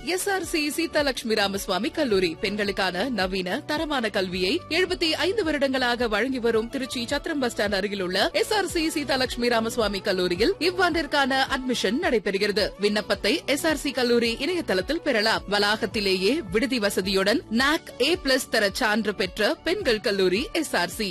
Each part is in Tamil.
எஸ்ஆர்சி சீதாலட்சுமி ராமசுவாமி கல்லூரி பெண்களுக்கான நவீன தரமான கல்வியை எழுபத்தி ஐந்து வருடங்களாக வழங்கி வரும் திருச்சி சத்திரம் பஸ் ஸ்டாண்ட் அருகில் உள்ள எஸ்ஆர்சி சீதாலட்சுமி ராமசுவாமி கல்லூரியில் இவ்வாண்டிற்கான அட்மிஷன் நடைபெறுகிறது விண்ணப்பத்தை எஸ்ஆர்சி கல்லூரி இணையதளத்தில் பெறலாம் வளாகத்திலேயே விடுதி வசதியுடன் நாக் ஏ பிளஸ் தர சான்று பெற்ற பெண்கள் கல்லூரி எஸ்ஆர்சி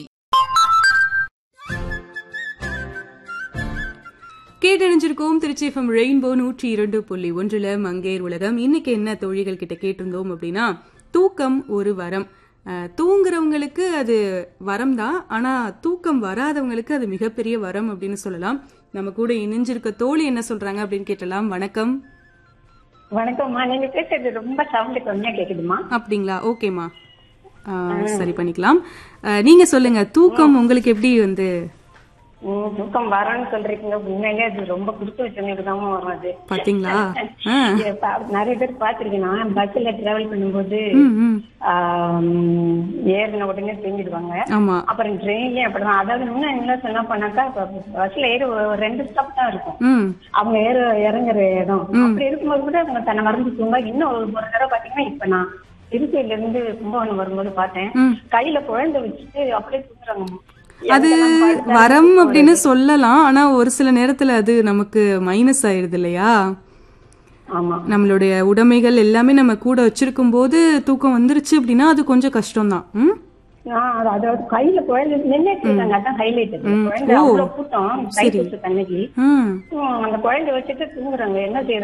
கேட்டறிஞ்சிருக்கோம் திருச்சி எஃப்எம் ரெயின்போ நூற்றி இரண்டு புள்ளி ஒன்றுல மங்கேர் உலகம் இன்னைக்கு என்ன தோழிகள் கிட்ட கேட்டிருந்தோம் அப்படின்னா தூக்கம் ஒரு வரம் அஹ், தூங்குறவங்களுக்கு அது வரம் தான் ஆனா தூக்கம் வராதவங்களுக்கு அது மிகப்பெரிய வரம் அப்படின்னு சொல்லலாம் நம்ம கூட இணைஞ்சிருக்க தோழி என்ன சொல்றாங்க அப்படின்னு கேட்டலாம் வணக்கம் வணக்கம்மா நீங்க பேசுறது ரொம்ப சவுண்ட் கம்மியா கேக்குதுமா அப்படிங்களா ஓகேம்மா அஹ், சரி பண்ணிக்கலாம் அஹ், நீங்க சொல்லுங்க தூக்கம் உங்களுக்கு எப்படி வந்து உம், தூக்கம் வரணும்னு சொல்றீங்க உண்மையிலே அது ரொம்ப குடுத்து வச்சவங்களுக்கு தான் வரும் அது பாத்தீங்களா ஆ. ஏ, பா- நிறைய பேர் பாத்திருக்கேன் நான் பஸ்ல டிராவல் பண்ணும்போது ம், ம். ஆம், ஏறின உடனே தூங்கிடுவாங்க ஆமா அப்புறம் ட்ரெயின்லயும் அப்படிதான் அதாவது இன்னும் என்ன சொன்னா பண்ணாக்கா பஸ்ல ஏறி ஒரு ரெண்டு ஸ்டாப் தான் இருக்கும் ம் அவங்க ஏற இறங்குற இடம் அப்படி இருக்கும்போது கூட அவங்க தன்னை மறந்து தூங்க இன்னும் ஒரு ஒரு தடவை பாத்தீங்கன்னா இப்ப நான் திருச்சியில இருந்து கும்பகோணம் வரும்போது பார்த்தேன் ம். கையில குழந்தை வச்சுட்டு அப்படியே தூங்குறாங்க அது வரம் அப்படின்னு சொல்லலாம் ஆனா ஒரு சில நேரத்துல அது நமக்கு மைனஸ் ஆயிடுது இல்லையா ஆமா நம்மளுடைய உடைமைகள் எல்லாமே நம்ம கூட வச்சிருக்கும் போது தூக்கம் வந்துருச்சு அப்படின்னா அது கொஞ்சம் கஷ்டம்தான் ம் ஆஹ் அது- அதாவது கையில குழந்தை நின்னுட்டு இருக்காங்க அதான் ஹைலைட் குழந்தை ஓ. அவ்வளவு கூட்டம் கை சரி. கொடுத்து தன்னைக்கு ம் அந்த குழந்தை வச்சுட்டு தூங்குறாங்க என்ன செய்யறது